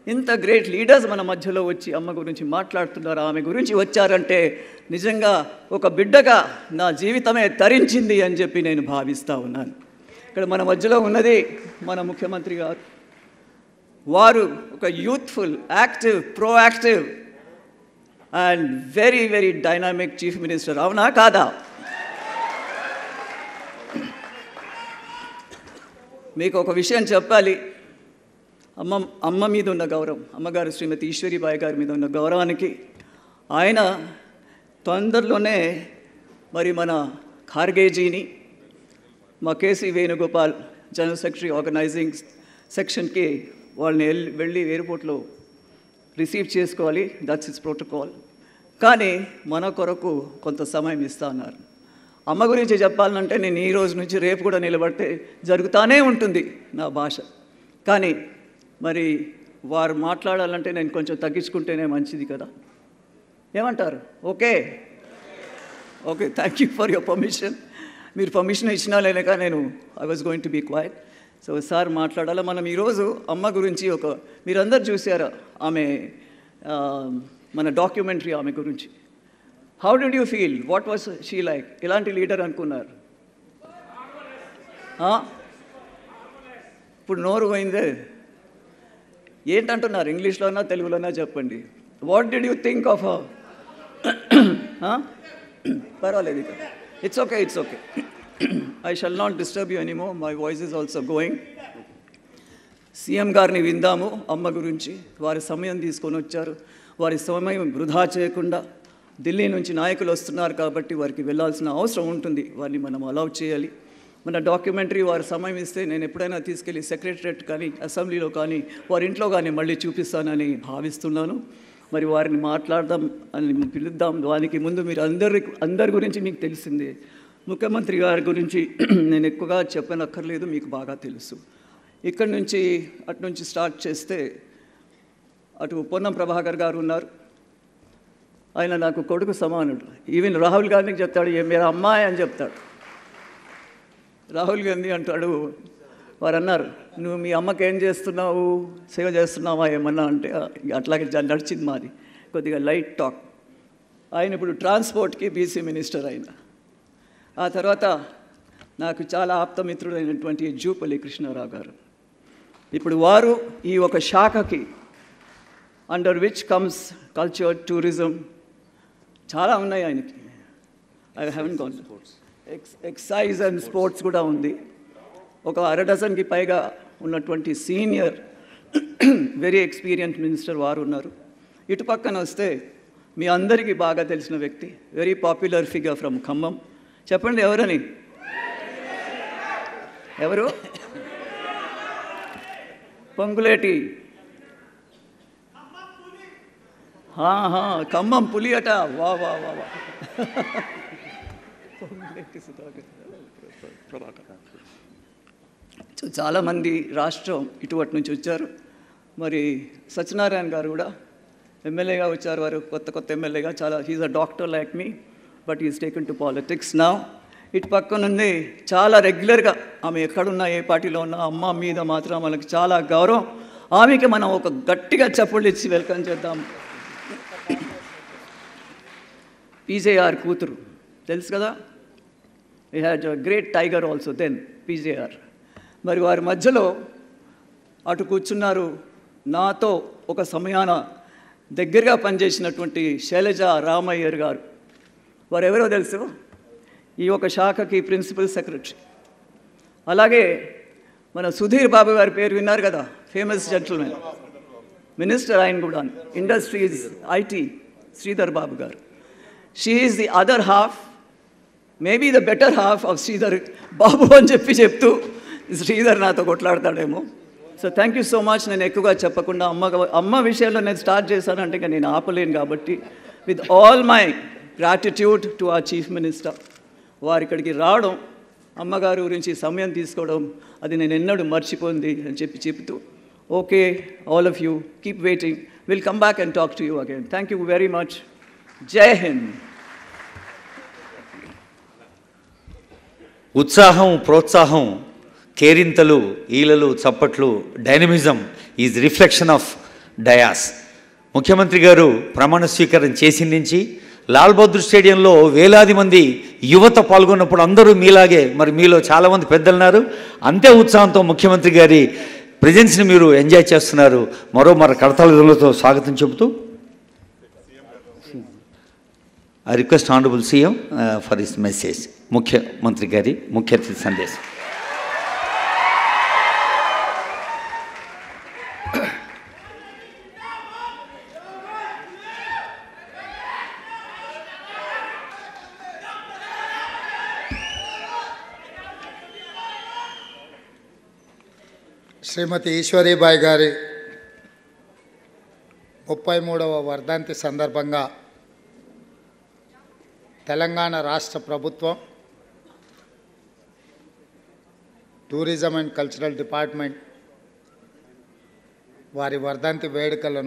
ఇంత great leaders మన మధ్యలో వచ్చి అమ్మ గురించి మాట్లాడుతున్నారు ఆమె గురించి వచ్చారంటే నిజంగా ఒక బిడ్డగా నా జీవితమే తరించింది అని చెప్పి నేను భావిస్తూ ఉన్నాను ఇక్కడ మన మధ్యలో ఉన్నది మన ముఖ్యమంత్రి గారు వారు ఒక youthful active proactive and very very dynamic chief minister అవునా కాదా మీకు ఒక విషయం చెప్పాలి అమ్మ అమ్మ మీద ఉన్న గౌరవం అమ్మగారు శ్రీమతి ఈశ్వరీబాయి గారి మీద ఉన్న గౌరవానికి ఆయన తొందరలోనే మరి మన ఖార్గేజీని మా KC Venugopal general secretary organizing సెక్షన్కి వాళ్ళని వెళ్ళి వెళ్ళి ఎయిర్పోర్ట్లో రిసీవ్ చేసుకోవాలి దట్స్ ఇస్ ప్రోటోకాల్ కానీ మన కొరకు కొంత సమయం ఇస్తా అన్నారు అమ్మ గురించి చెప్పాలంటే నేను ఈ రోజు నుంచి రేపు కూడా నిలబడితే జరుగుతూనే ఉంటుంది నా భాష కానీ మరి వారు మాట్లాడాలంటే నేను కొంచెం తగ్గించుకుంటేనే మంచిది కదా ఏమంటారు okay okay thank you for your permission మీరు పర్మిషన్ ఇచ్చినా లేక నేను I was going to be quiet so sir మాట్లాడాలా మనం ఈరోజు అమ్మ గురించి ఒక మీరందరూ చూసారా ఆమె ఆ, మన డాక్యుమెంటరీ ఆమె గురించి how did you feel what was she like ఎలాంటి లీడర్ అనుకున్నారు ఆ? ఇప్పుడు నోరు పోయిందే ఏంటంటున్నారు ఇంగ్లీష్లోనా తెలుగులోనా చెప్పండి what did you think of పర్వాలేదు ఇక it's okay it's okay I shall not disturb you ఎనీమో my voice is also going CM గారిని విందాము అమ్మ గురించి వారి సమయం తీసుకొని వచ్చారు వారి సమయం వృధా చేయకుండా ఢిల్లీ నుంచి నాయకులు వస్తున్నారు కాబట్టి వారికి వెళ్ళాల్సిన అవసరం ఉంటుంది వారిని మనం అలౌ చేయాలి మన డాక్యుమెంటరీ వారి సమయం ఇస్తే నేను ఎప్పుడైనా తీసుకెళ్ళి సెక్రటరేట్ కానీ అసెంబ్లీలో కానీ వారి ఇంట్లో కానీ మళ్ళీ చూపిస్తానని భావిస్తున్నాను మరి వారిని మాట్లాడదాం అని పిలుద్దాం దానికి ముందు మీరు అందరి అందరి గురించి మీకు తెలిసిందే ముఖ్యమంత్రి గారి గురించి నేను ఎక్కువగా చెప్పనక్కర్లేదు మీకు బాగా తెలుసు ఇక్కడి నుంచి అటు నుంచి స్టార్ట్ చేస్తే అటు పొన్నం ప్రభాకర్ గారు ఉన్నారు ఆయన నాకు కొడుకు సమానుడు ఈవెన్ రాహుల్ గాంధీకి చెప్తాడు ఏ మీరు అమ్మాయి అని చెప్తాడు రాహుల్ గాంధీ అంటాడు వారు అన్నారు నువ్వు మీ అమ్మకి ఏం చేస్తున్నావు సేవ చేస్తున్నావా ఏమన్నా అంటే "ఆ, అట్లాగే జ- నడిచింది మాది కొద్దిగా లైట్ టాక్ ఆయన ఇప్పుడు ట్రాన్స్పోర్ట్కి బీసీ మినిస్టర్ ఆయన ఆ తర్వాత నాకు చాలా ఆప్తమిత్రుడైనటువంటి జూపల్లి కృష్ణారావు గారు ఇప్పుడు వారు ఈ ఒక శాఖకి under which comes culture tourism చాలా ఉన్నాయి ఆయనకి I haven gone ex excise and sports కూడా ఉంది ఒక అర డజన్కి పైగా ఉన్నటువంటి సీనియర్ వెరీ ఎక్స్పీరియన్స్ మినిస్టర్ వారు ఉన్నారు ఇటు పక్కన వస్తే మీ అందరికీ బాగా తెలిసిన వ్యక్తి very popular figure from Khammam చెప్పండి ఎవరని ఎవరు పొంగులేటి హా, హా, ఖమ్మం పులి అట వా వా వా వా పొంగులేటి సుధాకర్ ప్రభాకర్ సో చాలామంది రాష్ట్రం ఇటువంటి నుంచి వచ్చారు మరి సత్యనారాయణ గారు కూడా ఎమ్మెల్యేగా వచ్చారు వారు కొత్త కొత్త ఎమ్మెల్యేగా చాలా he's a doctor like me but is taken to politics నా ఇటు పక్కన ఉంది చాలా రెగ్యులర్గా ఆమె ఎక్కడున్నా ఏ పార్టీలో ఉన్నా అమ్మ మీద మాత్రం మనకి చాలా గౌరవం ఆమెకి మనం ఒక గట్టిగా చప్పుళ్ళు ఇచ్చి వెల్కమ్ చేద్దాం పీజేఆర్ కూతురు తెలుసు కదా we had great tiger also then PJR మరి వారి మధ్యలో అటు కూర్చున్నారు నాతో ఒక సమయాన దగ్గరగా పనిచేసినటువంటి శైలజ రామయ్యర్ గారు వారు ఎవరో తెలుసు ఈ ఒక శాఖకి ప్రిన్సిపల్ సెక్రటరీ అలాగే మన సుధీర్ బాబు గారి పేరు విన్నారు కదా ఫేమస్ జెంటల్మెన్ మినిస్టర్ ఆయన కూడా ఇండస్ట్రీస్ ఐటీ శ్రీధర్ బాబు గారు she is the other half maybe the better half of Sridhar Babu అని చెప్పి చెప్తూ శ్రీధర్ నాతో కొట్లాడతాడేమో so thank you so much నేను ఎక్కువగా చెప్పకుండా అమ్మ అమ్మ విషయంలో నేను స్టార్ట్ చేశానంటే ఇంకా నేను ఆపలేను కాబట్టి with all my gratitude to ఆ చీఫ్ మినిస్టర్ వారు ఇక్కడికి రావడం అమ్మగారి గురించి సమయం తీసుకోవడం అది నేను ఎన్నడూ మర్చిపోయింది అని చెప్పి చెప్తూ okay all of you keep waiting will come back and talk to you again thank you very much జై హింద్ ఉత్సాహం ప్రోత్సాహం కేరింతలు ఈలలు చప్పట్లు dynamism is reflection of dais ముఖ్యమంత్రి గారు ప్రమాణ స్వీకారం చేసిన నుంచి లాల్ బహదూర్ స్టేడియంలో వేలాది మంది యువత పాల్గొన్నప్పుడు అందరూ మీలాగే మరి మీలో చాలామంది పెద్దలున్నారు అంతే ఉత్సాహంతో ముఖ్యమంత్రి గారి ప్రజెన్స్ని మీరు ఎంజాయ్ చేస్తున్నారు మరో మరో కడతాళతో స్వాగతం చెబుతూ I request honourable CM for this message ముఖ్యమంత్రి గారి ముఖ్య అతిథి సందేశం శ్రీమతి ఈశ్వరీబాయి గారి ముప్పై మూడవ వర్ధంతి సందర్భంగా తెలంగాణ రాష్ట్ర ప్రభుత్వం టూరిజం అండ్ కల్చరల్ డిపార్ట్మెంట్ వారి వర్ధంతి వేడుకలను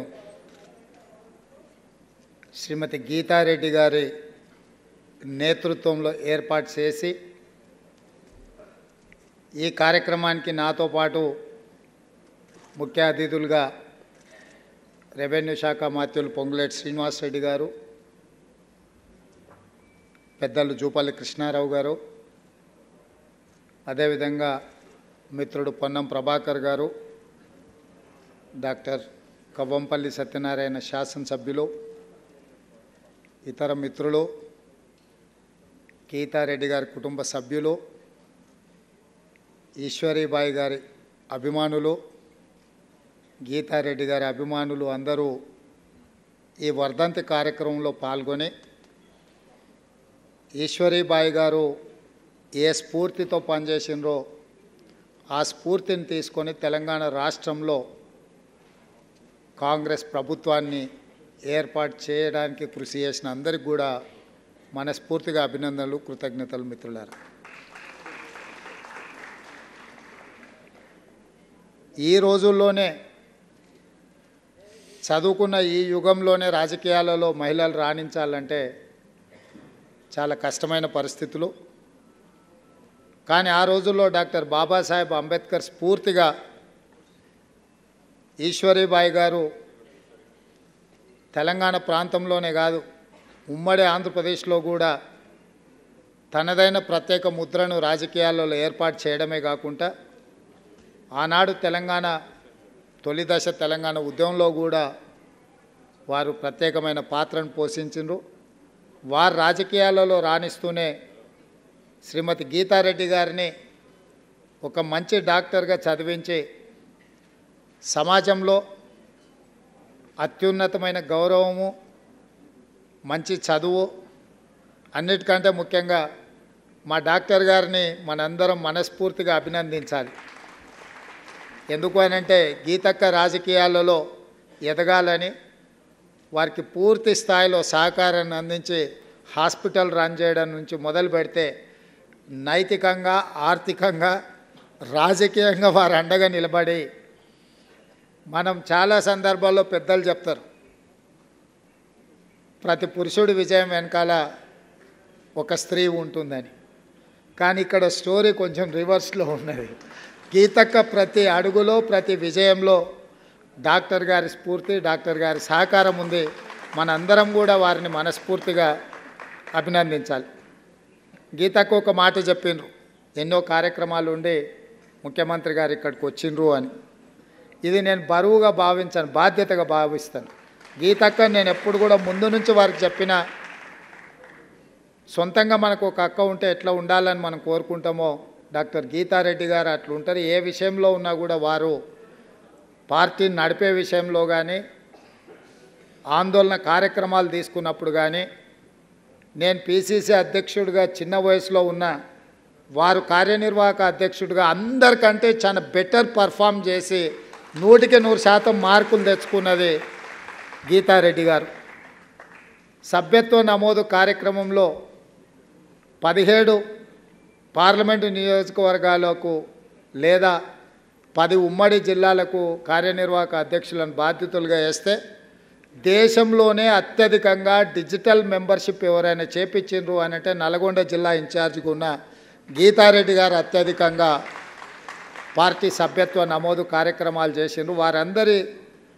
శ్రీమతి గీతారెడ్డి గారి నేతృత్వంలో ఏర్పాటు చేసి ఈ కార్యక్రమానికి నాతో పాటు ముఖ్య అతిథులుగా రెవెన్యూ శాఖ మాత్యులు పొంగులేటి శ్రీనివాసరెడ్డి గారు పెద్దలు జూపల్లి కృష్ణారావు గారు అదేవిధంగా మిత్రుడు పొన్నం ప్రభాకర్ గారు డాక్టర్ కవ్వంపల్లి సత్యనారాయణ శాసనసభ్యులు ఇతర మిత్రులు గీతారెడ్డి గారి కుటుంబ సభ్యులు ఈశ్వరీబాయి గారి అభిమానులు గీతారెడ్డి గారి అభిమానులు అందరూ ఈ వర్ధంతి కార్యక్రమంలో పాల్గొని ఈశ్వరీబాయి గారు ఏ స్ఫూర్తితో పనిచేసినరో ఆ స్ఫూర్తిని తీసుకొని తెలంగాణ రాష్ట్రంలో కాంగ్రెస్ ప్రభుత్వాన్ని ఏర్పాటు చేయడానికి కృషి చేసిన అందరికి కూడా మనస్ఫూర్తిగా అభినందనలు కృతజ్ఞతలు మిత్రులారా ఈ రోజుల్లోనే చదువుకున్న ఈ యుగంలోనే రాజకీయాలలో మహిళలు రాణించాలంటే చాలా కష్టమైన పరిస్థితులు కానీ ఆ రోజుల్లో డాక్టర్ బాబాసాహెబ్ అంబేద్కర్ స్ఫూర్తిగా ఈశ్వరీబాయి గారు తెలంగాణ ప్రాంతంలోనే కాదు ఉమ్మడి ఆంధ్రప్రదేశ్లో కూడా తనదైన ప్రత్యేక ముద్రను రాజకీయాలలో ఏర్పాటు చేయడమే కాకుండా ఆనాడు తెలంగాణ తొలి దశ తెలంగాణ ఉద్యమంలో కూడా వారు ప్రత్యేకమైన పాత్రను పోషించారు వారు రాజకీయాలలో రాణిస్తూనే శ్రీమతి గీతారెడ్డి గారిని ఒక మంచి డాక్టర్గా చదివించి సమాజంలో అత్యున్నతమైన గౌరవము మంచి చదువు అన్నిటికంటే ముఖ్యంగా మా డాక్టర్ గారిని మనందరం మనస్ఫూర్తిగా అభినందించాలి ఎందుకు అనంటే గీతక్క రాజకీయాలలో ఎదగాలని వారికి పూర్తి స్థాయిలో సహకారాన్ని అందించి హాస్పిటల్ రన్ చేయడం నుంచి మొదలు పెడితే నైతికంగా ఆర్థికంగా రాజకీయంగా వారు అండగా నిలబడి మనం చాలా సందర్భాల్లో పెద్దలు చెప్తారు ప్రతి పురుషుడి విజయం వెనకాల ఒక స్త్రీ ఉంటుందని కానీ ఇక్కడ స్టోరీ కొంచెం రివర్స్లో ఉన్నది గీతక్క ప్రతి అడుగులో ప్రతి విజయంలో డాక్టర్ గారి స్ఫూర్తి డాక్టర్ గారి సహకారం ఉంది మనందరం కూడా వారిని మనస్ఫూర్తిగా అభినందించాలి గీతకు ఒక మాట చెప్పిండ్రు ఎన్నో కార్యక్రమాలు ఉండి ముఖ్యమంత్రి గారు ఇక్కడికి వచ్చిండ్రు అని ఇది నేను బరువుగా భావించాను బాధ్యతగా భావిస్తాను గీతక్క నేను ఎప్పుడు కూడా ముందు నుంచి వారికి చెప్పిన సొంతంగా మనకు ఒక అక్క ఉంటే ఎట్లా ఉండాలని మనం కోరుకుంటామో డాక్టర్ గీతారెడ్డి గారు అట్లా ఉంటారు ఏ విషయంలో ఉన్నా కూడా వారు పార్టీని నడిపే విషయంలో కానీ ఆందోళన కార్యక్రమాలు తీసుకున్నప్పుడు కానీ నేను పిసిసి అధ్యక్షుడిగా చిన్న వయసులో ఉన్న వారు కార్యనిర్వాహక అధ్యక్షుడిగా అందరికంటే చాలా బెటర్ పర్ఫామ్ చేసి నూటికి నూరు శాతం మార్కులు తెచ్చుకున్నది గీతారెడ్డి గారు సభ్యత్వ నమోదు కార్యక్రమంలో పదిహేడు పార్లమెంటు నియోజకవర్గాలకు లేదా పది ఉమ్మడి జిల్లాలకు కార్యనిర్వాహక అధ్యక్షులను బాధ్యతలుగా వేస్తే దేశంలోనే అత్యధికంగా డిజిటల్ మెంబర్షిప్ ఎవరైనా చేపించిండ్రు అని అంటే నల్గొండ జిల్లా ఇన్ఛార్జిగా ఉన్న గీతారెడ్డి గారు అత్యధికంగా పార్టీ సభ్యత్వ నమోదు కార్యక్రమాలు చేసిండ్రు వారందరి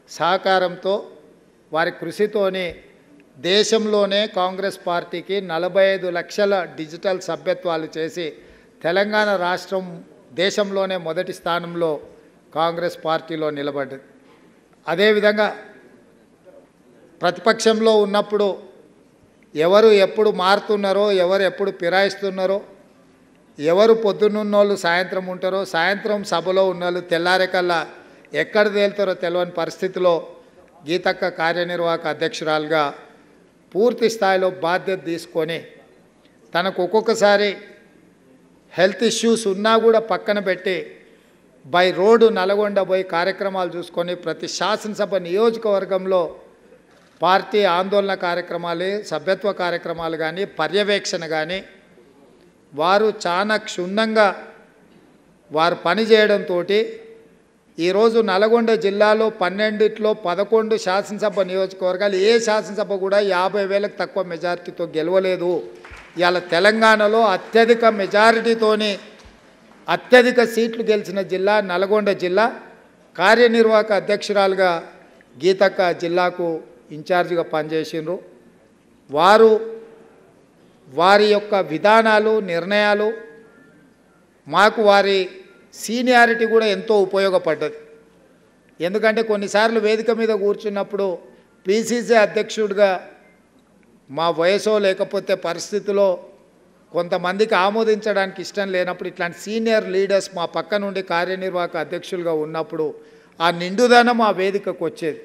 సహకారంతో వారి కృషితోని దేశంలోనే కాంగ్రెస్ పార్టీకి నలభై ఐదు లక్షల డిజిటల్ సభ్యత్వాలు చేసి తెలంగాణ రాష్ట్రం దేశంలోనే మొదటి స్థానంలో కాంగ్రెస్ పార్టీలో నిలబడ్డది అదేవిధంగా ప్రతిపక్షంలో ఉన్నప్పుడు ఎవరు ఎప్పుడు మారుతున్నారో ఎవరు ఎప్పుడు ఫిరాయిస్తున్నారో ఎవరు పొద్దున్నున్నోళ్ళు సాయంత్రం ఉంటారో సాయంత్రం సభలో ఉన్నోళ్ళు తెల్లారేకల్లా ఎక్కడ తేలుతారో తెలియని పరిస్థితిలో గీతక్క కార్యనిర్వాహక అధ్యక్షురాలుగా పూర్తి స్థాయిలో బాధ్యత తీసుకొని తనకు ఒక్కొక్కసారి హెల్త్ ఇష్యూస్ ఉన్నా కూడా పక్కన పెట్టి బై రోడ్డు నల్గొండ పోయి కార్యక్రమాలు చూసుకొని ప్రతి శాసనసభ నియోజకవర్గంలో పార్టీ ఆందోళన కార్యక్రమాలు సభ్యత్వ కార్యక్రమాలు కానీ పర్యవేక్షణ కానీ వారు చాలా క్షుణ్ణంగా వారు పని చేయడంతో ఈరోజు నల్గొండ జిల్లాలో పన్నెండిట్లో పదకొండు శాసనసభ నియోజకవర్గాలు ఏ శాసనసభ కూడా యాభై వేలకు తక్కువ మెజారిటీతో గెలవలేదు ఇవాళ తెలంగాణలో అత్యధిక మెజారిటీతోని అత్యధిక సీట్లు గెలిచిన జిల్లా నల్గొండ జిల్లా కార్యనిర్వాహక అధ్యక్షురాలుగా గీతక్క జిల్లాకు ఇన్ఛార్జిగా పనిచేసిండ్రు వారు వారి యొక్క విధానాలు నిర్ణయాలు మాకు వారి సీనియారిటీ కూడా ఎంతో ఉపయోగపడ్డది ఎందుకంటే కొన్నిసార్లు వేదిక మీద కూర్చున్నప్పుడు పిసిసి అధ్యక్షుడిగా మా వయసో లేకపోతే పరిస్థితిలో కొంతమందికి ఆమోదించడానికి ఇష్టం లేనప్పుడు ఇట్లాంటి సీనియర్ లీడర్స్ మా పక్క నుండి కార్యనిర్వాహక అధ్యక్షులుగా ఉన్నప్పుడు ఆ నిండుదనం ఆ వేదికకు వచ్చేది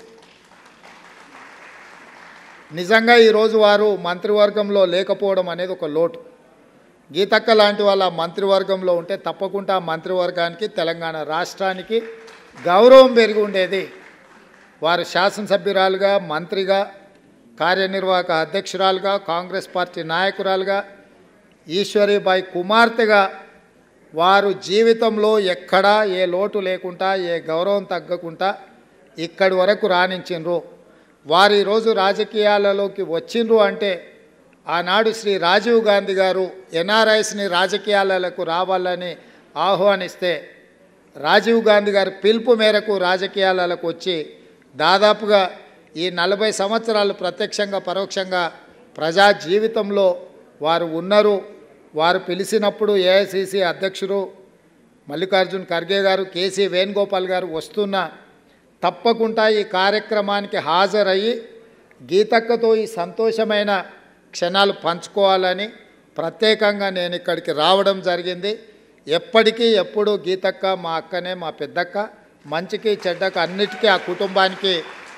నిజంగా ఈరోజు వారు మంత్రివర్గంలో లేకపోవడం అనేది ఒక లోటు గీతక్క లాంటి వాళ్ళ మంత్రివర్గంలో ఉంటే తప్పకుండా ఆ మంత్రివర్గానికి తెలంగాణ రాష్ట్రానికి గౌరవం పెరిగి ఉండేది వారు శాసనసభ్యురాలుగా మంత్రిగా కార్యనిర్వాహక అధ్యక్షురాలుగా కాంగ్రెస్ పార్టీ నాయకురాలుగా ఈశ్వరీబాయి కుమార్తెగా వారు జీవితంలో ఎక్కడా ఏ లోటు లేకుండా ఏ గౌరవం తగ్గకుండా ఇక్కడి వరకు రాణించిండ్రు వారు ఈరోజు రాజకీయాలలోకి వచ్చిండ్రు అంటే ఆనాడు శ్రీ రాజీవ్ గాంధీ గారు ఎన్ఆర్ఐస్ని రాజకీయాలకు రావాలని ఆహ్వానిస్తే రాజీవ్ గాంధీ గారి పిలుపు మేరకు రాజకీయాలకు వచ్చి దాదాపుగా ఈ నలభై సంవత్సరాలు ప్రత్యక్షంగా పరోక్షంగా ప్రజా జీవితంలో వారు ఉన్నారు వారు పిలిచినప్పుడు ఏఐసిసి అధ్యక్షుడు మల్లికార్జున్ ఖర్గే గారు కేసీ వేణుగోపాల్ గారు వస్తున్నా తప్పకుండా ఈ కార్యక్రమానికి హాజరయ్యి గీతక్కతో ఈ సంతోషమైన క్షణాలు పంచుకోవాలని ప్రత్యేకంగా నేను ఇక్కడికి రావడం జరిగింది ఎప్పటికీ ఎప్పుడు గీతక్క మా అక్కనే మా పెద్దక్క మంచికి చెడ్డకు అన్నిటికీ ఆ కుటుంబానికి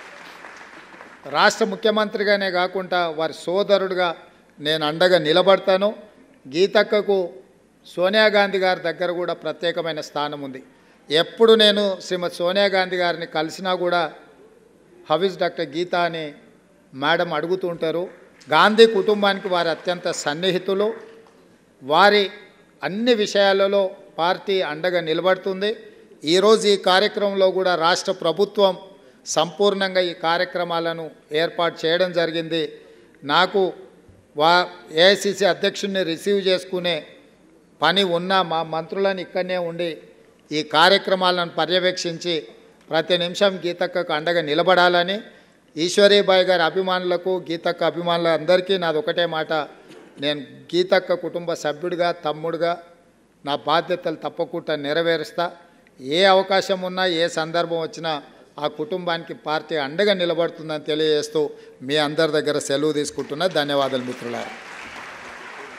రాష్ట్ర ముఖ్యమంత్రిగానే కాకుండా వారి సోదరుడుగా నేను అండగా నిలబడతాను గీతక్కకు సోనియా గాంధీ గారి దగ్గర కూడా ప్రత్యేకమైన స్థానం ఉంది ఎప్పుడు నేను శ్రీమతి సోనియా గాంధీ గారిని కలిసినా కూడా హవీజ్ డాక్టర్ గీత అని మేడం అడుగుతూ ఉంటారు గాంధీ కుటుంబానికి వారి అత్యంత సన్నిహితులు వారి అన్ని విషయాలలో పార్టీ అండగా నిలబడుతుంది ఈరోజు ఈ కార్యక్రమంలో కూడా రాష్ట్ర ప్రభుత్వం సంపూర్ణంగా ఈ కార్యక్రమాలను ఏర్పాటు చేయడం జరిగింది నాకు వా ఏఐసిసి అధ్యక్షుడిని రిసీవ్ చేసుకునే పని ఉన్న మా మంత్రులను ఇక్కడనే ఉండి ఈ కార్యక్రమాలను పర్యవేక్షించి ప్రతి నిమిషం గీతక్కకు అండగా నిలబడాలని ఈశ్వరీబాయి గారి అభిమానులకు గీతక్క అభిమానులందరికీ నాది ఒకటే మాట నేను గీతక్క కుటుంబ సభ్యుడిగా తమ్ముడుగా నా బాధ్యతలు తప్పకుండా నెరవేరుస్తా ఏ అవకాశం ఉన్నా ఏ సందర్భం వచ్చినా ఆ కుటుంబానికి పార్టీ అండగా నిలబడుతుందని తెలియజేస్తూ మీ అందరి దగ్గర సెలవు తీసుకుంటున్నా ధన్యవాదాలు మిత్రులారా